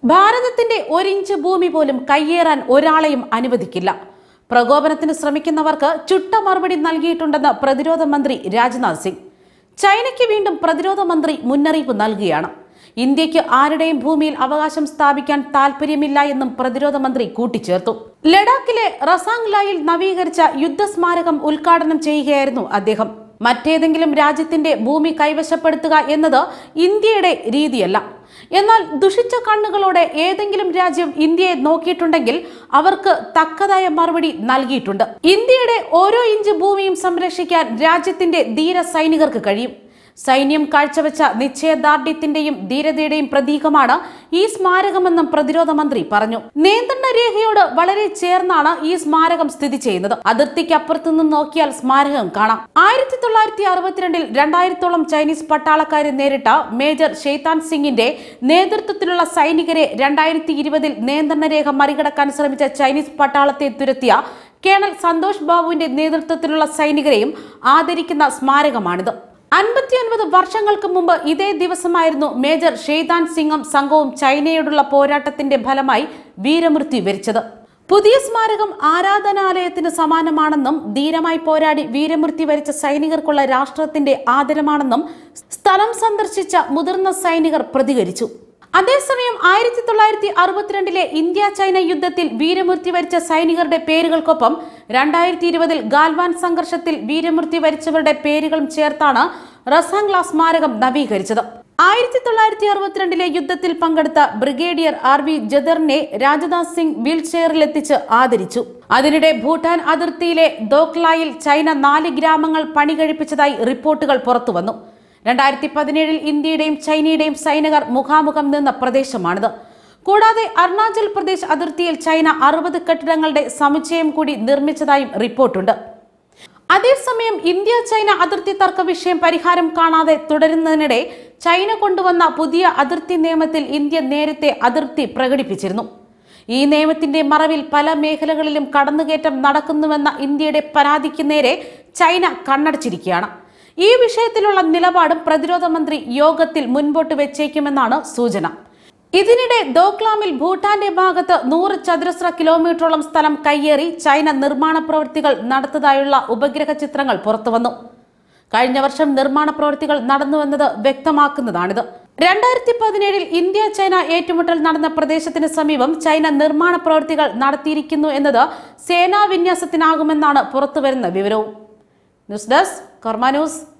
ഭാരതത്തിന്റെ ഒരിഞ്ച് ഭൂമി പോലും കയ്യേറാൻ ഒരാളെയും അനുവദിക്കില്ല പ്രകോപനത്തിന് ശ്രമിക്കുന്നവർക്ക് ചുട്ട മറുപടി നൽകിയിട്ടുണ്ടെന്ന് പ്രതിരോധ മന്ത്രി രാജ്നാഥ് സിംഗ് ചൈനയ്ക്ക് വീണ്ടും പ്രതിരോധ മന്ത്രി മുന്നറിയിപ്പ് നൽകുകയാണ് ഇന്ത്യക്ക് ആരുടെയും ഭൂമിയിൽ അവകാശം സ്ഥാപിക്കാൻ താൽപര്യമില്ല എന്നും പ്രതിരോധ മന്ത്രി കൂട്ടിച്ചേർത്തു ലഡാക്കിലെ റസാംഗ്ലായിൽ നവീകരിച്ച യുദ്ധസ്മാരകം ഉദ്ഘാടനം ചെയ്യുകയായിരുന്നു അദ്ദേഹം മറ്റേതെങ്കിലും രാജ്യത്തിന്റെ ഭൂമി കൈവശപ്പെടുത്തുക എന്നത് ഇന്ത്യയുടെ രീതിയല്ല എന്നാൽ ദുഷിച്ച കണ്ണുകളോടെ ഏതെങ്കിലും രാജ്യം ഇന്ത്യയെ നോക്കിയിട്ടുണ്ടെങ്കിൽ അവർക്ക് തക്കതായ മറുപടി നൽകിയിട്ടുണ്ട് ഇന്ത്യയുടെ ഓരോ ഇഞ്ച് ഭൂമിയും സംരക്ഷിക്കാൻ രാജ്യത്തിന്റെ ധീര സൈനികർക്ക് കഴിയും സൈന്യം കാഴ്ചവെച്ച നിശ്ചയദാർഢ്യത്തിന്റെയും ധീരതയുടെയും പ്രതീകമാണ് ഈ സ്മാരകമെന്നും പ്രതിരോധ മന്ത്രി പറഞ്ഞു നിയന്ത്രണ രേഖയോട് വളരെ ചേർന്നാണ് ഈ സ്മാരകം സ്ഥിതി ചെയ്യുന്നത് അതിർത്തിക്കപ്പുറത്തു നിന്ന് നോക്കിയാൽ സ്മാരകം കാണാം ആയിരത്തി തൊള്ളായിരത്തി അറുപത്തിരണ്ടിൽ രണ്ടായിരത്തോളം ചൈനീസ് പട്ടാളക്കാരെ നേരിട്ട മേജർ ഷെയ്താൻ സിംഗിന്റെ നേതൃത്വത്തിലുള്ള സൈനികരെ രണ്ടായിരത്തി ഇരുപതിൽ നിയന്ത്രണ രേഖ മറികടക്കാൻ ശ്രമിച്ച ചൈനീസ് പട്ടാളത്തെ തുരത്തിയ കേണൽ സന്തോഷ് ബാബുവിന്റെ നേതൃത്വത്തിലുള്ള സൈനികരെയും ആദരിക്കുന്ന സ്മാരകമാണിത് അൻപത്തിയൊൻപത് വർഷങ്ങൾക്ക് മുമ്പ് ഇതേ ദിവസമായിരുന്നു മേജർ ഷെയ്താൻ സിംഗും സംഘവും ചൈനയോടുള്ള പോരാട്ടത്തിന്റെ ഫലമായി വീരമൃത്യു വരിച്ചത് പുതിയ സ്മാരകം ആരാധനാലയത്തിന് സമാനമാണെന്നും ധീരമായി പോരാടി വീരമൃത്യു വരിച്ച സൈനികർക്കുള്ള രാഷ്ട്രത്തിന്റെ ആദരമാണെന്നും സ്ഥലം സന്ദർശിച്ച മുതിർന്ന സൈനികർ പ്രതികരിച്ചു അതേസമയം ആയിരത്തി തൊള്ളായിരത്തി അറുപത്തിരണ്ടിലെ ഇന്ത്യ ചൈന യുദ്ധത്തിൽ വീരമൃത്യു വരിച്ച സൈനികരുടെ പേരുകൾക്കൊപ്പം രണ്ടായിരത്തി ഇരുപതിൽ ഗാൽവാൻ സംഘർഷത്തിൽ വീരമൃത്യു വരിച്ചവരുടെ പേരുകളും ചേർത്താണ് റസാംഗ്ല സ്മാരകം നവീകരിച്ചത് ആയിരത്തി തൊള്ളായിരത്തി അറുപത്തിരണ്ടിലെ യുദ്ധത്തിൽ പങ്കെടുത്ത ബ്രിഗേഡിയർ ആർ വി ജദറിനെ രാജനാഥ് സിംഗ് വീൽ ചെയറിലെത്തിച്ച് ആദരിച്ചു അതിനിടെ ഭൂട്ടാൻ അതിർത്തിയിലെ ദോക്ലായിൽ ചൈന നാല് ഗ്രാമങ്ങൾ പണി കഴിപ്പിച്ചതായി റിപ്പോർട്ടുകൾ പുറത്തുവന്നു രണ്ടായിരത്തി പതിനേഴിൽ ഇന്ത്യയുടെയും ചൈനയുടെയും സൈനികർ മുഖാമുഖം നിന്ന പ്രദേശമാണിത് കൂടാതെ അരുണാചൽ പ്രദേശ് അതിർത്തിയിൽ ചൈന അറുപത് കെട്ടിടങ്ങളുടെ സമുച്ചയം കൂടി നിർമ്മിച്ചതായും റിപ്പോർട്ടുണ്ട് അതേസമയം ഇന്ത്യ ചൈന അതിർത്തി തർക്ക വിഷയം പരിഹാരം കാണാതെ തുടരുന്നതിനിടെ ചൈന കൊണ്ടുവന്ന പുതിയ അതിർത്തി നിയമത്തിൽ ഇന്ത്യ നേരത്തെ അതിർത്തി പ്രകടിപ്പിച്ചിരുന്നു ഈ നിയമത്തിന്റെ മറവിൽ പല മേഖലകളിലും കടന്നുകയറ്റം നടക്കുന്നുവെന്ന ഇന്ത്യയുടെ പരാതിക്ക് നേരെ ചൈന കണ്ണടച്ചിരിക്കുകയാണ് ഈ വിഷയത്തിലുള്ള നിലപാടും പ്രതിരോധ മന്ത്രി യോഗത്തിൽ മുൻപോട്ട് വെച്ചേക്കുമെന്നാണ് സൂചന ഇതിനിടെ ദോക്ലാമിൽ ഭൂട്ടാന്റെ ഭാഗത്ത് നൂറ് ചതുരശ്ര കിലോമീറ്ററോളം സ്ഥലം കയ്യേറി ചൈന നിർമ്മാണ പ്രവൃത്തികൾ നടത്തതായുള്ള ഉപഗ്രഹ ചിത്രങ്ങൾ പുറത്തുവന്നു കഴിഞ്ഞ വർഷം നിർമ്മാണ പ്രവൃത്തികൾ നടന്നുവെന്നത് വ്യക്തമാക്കുന്നതാണിത് രണ്ടായിരത്തി പതിനേഴിൽ ഇന്ത്യ ചൈന ഏറ്റുമുട്ടൽ നടന്ന പ്രദേശത്തിന് സമീപം ചൈന നിർമ്മാണ പ്രവൃത്തികൾ നടത്തിയിരിക്കുന്നു എന്നത് സേനാ വിന്യാസത്തിനാകുമെന്നാണ് പുറത്തുവരുന്ന വിവരവും ന്യൂസ് ഡെസ്ക് കർമ്മ ന്യൂസ്